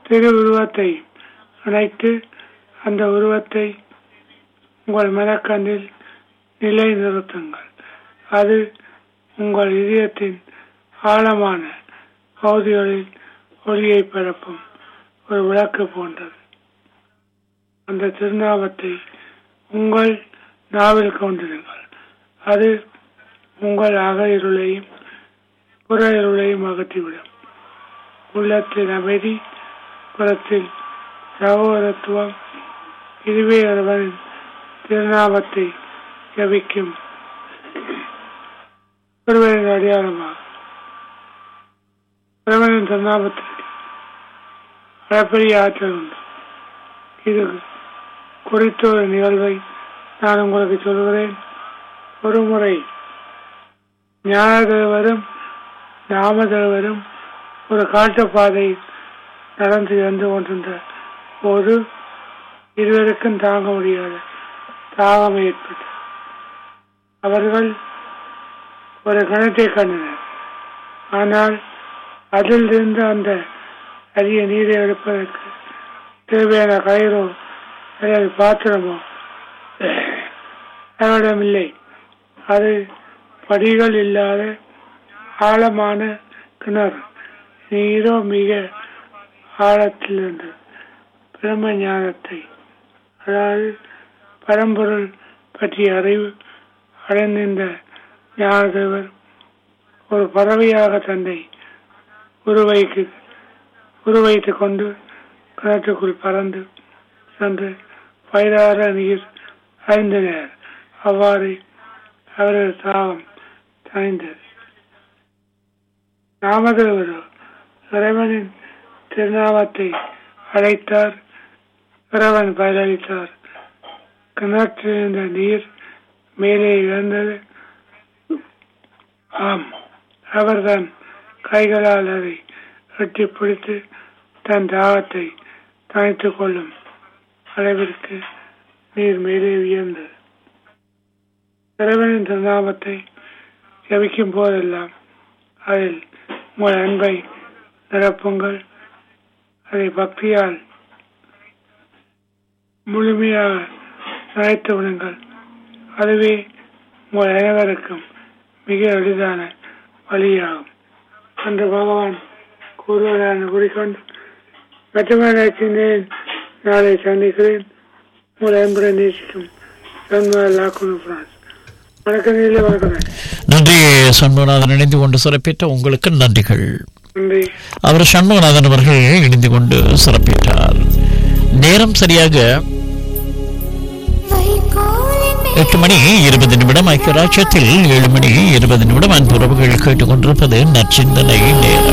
திரு உருவத்தை இணைத்து அந்த உருவத்தை உங்கள் மனக்கண்ணில் நிலை நிறுத்துங்கள் அது உங்கள் இதயத்தின் ஆழமான பகுதிகளில் ஒளியை பரப்பும் ஒரு விளக்கு போன்றது அந்த திருநாமத்தை உங்கள் நாவில் கொண்டிருங்கள் அது உங்கள் அக இருளையும் புற இருளையும் அகற்றிவிடும் உள்ளத்தில் அமைதி புறத்தில் சகோதரத்துவம் இதுவே ஒருவனின் திருநாமத்தை ஜபிக்கும் ஒருவரின் அடையாளமாகும் ஒருவனின் திருநாமத்திற்கு அளப்பரிய ஆற்றல் உண்டு இது குறித்த ஒரு நிகழ்வை நான் உங்களுக்கு சொல்கிறேன் ஒரு முறை ஞானதேவரும் நாமதேவரும் ஒரு காட்டுப்பாதையில் நடந்து வந்து கொண்டிருந்த போது இருவருக்கும் தாங்க முடியாத தாகம் ஏற்பட்டது அவர்கள் ஒரு கிணற்றை கண்டனர் ஆனால் அதில் இருந்து அந்த அரிய நீரை எடுப்பதற்கு தேவையான கயிறோ அல்லது பாத்திரமோ அவரிடமில்லை அது படிகள் இல்லாத ஆழமான கிணறு நீரோ மிக ஆழத்தில் இருந்தது பிரம்ம ஞானத்தை அதாவது பரம்பொருள் பற்றிய அறிவு அடைந்திருந்த ஞானதேவர் ஒரு பறவையாக தன்னை உருவைக்கு உருவைத்துக் கொண்டு கிணற்றுக்குள் பறந்து சென்று பயிரார நீர் அறிந்தனர் அவ்வாறு அவரது தாகம் தணிந்தது நாமதேவரோ இறைவனின் திருநாமத்தை அழைத்தார் இறைவன் பதிலளித்தார் கிணற்றிருந்த நீர் மேலே இழந்தது ஆம் அவர்தான் கைகளால் அதை எட்டி பிடித்து தன் தாகத்தை தணித்துக் கொள்ளும் அளவிற்கு நீர் மேலே உயர்ந்தது இறைவனின் திருநாமத்தை ஜபிக்கும் போதெல்லாம் அதில் உங்கள் அன்பை நிரப்புங்கள் அதை பக்தியால் முழுமையாக நினைத்து விடுங்கள் அதுவே உங்கள் அனைவருக்கும் மிக எளிதான வழியாகும் என்று பகவான் கூறுவதான கூறிக்கொண்டு வெற்றமான சிந்தேன் நாளை சந்திக்கிறேன் உங்கள் அன்புடன் நேசிக்கும் சண்முக லாக்குனு பிரான்ஸ் வணக்கம் நீல வணக்கம் நன்றி சண்முகநாதன் இணைந்து கொண்டு சிறப்பித்த உங்களுக்கு நன்றிகள் நன்றி அவர் சண்முகநாதன் அவர்கள் இணைந்து கொண்டு சிறப்பித்தார் நேரம் சரியாக எட்டு மணி இருபது நிமிடம் ஐக்கிய ராஜ்யத்தில் ஏழு மணி இருபது நிமிடம் அன்புறவுகள் கேட்டுக்கொண்டிருப்பது நற்சிந்தனை நேரம்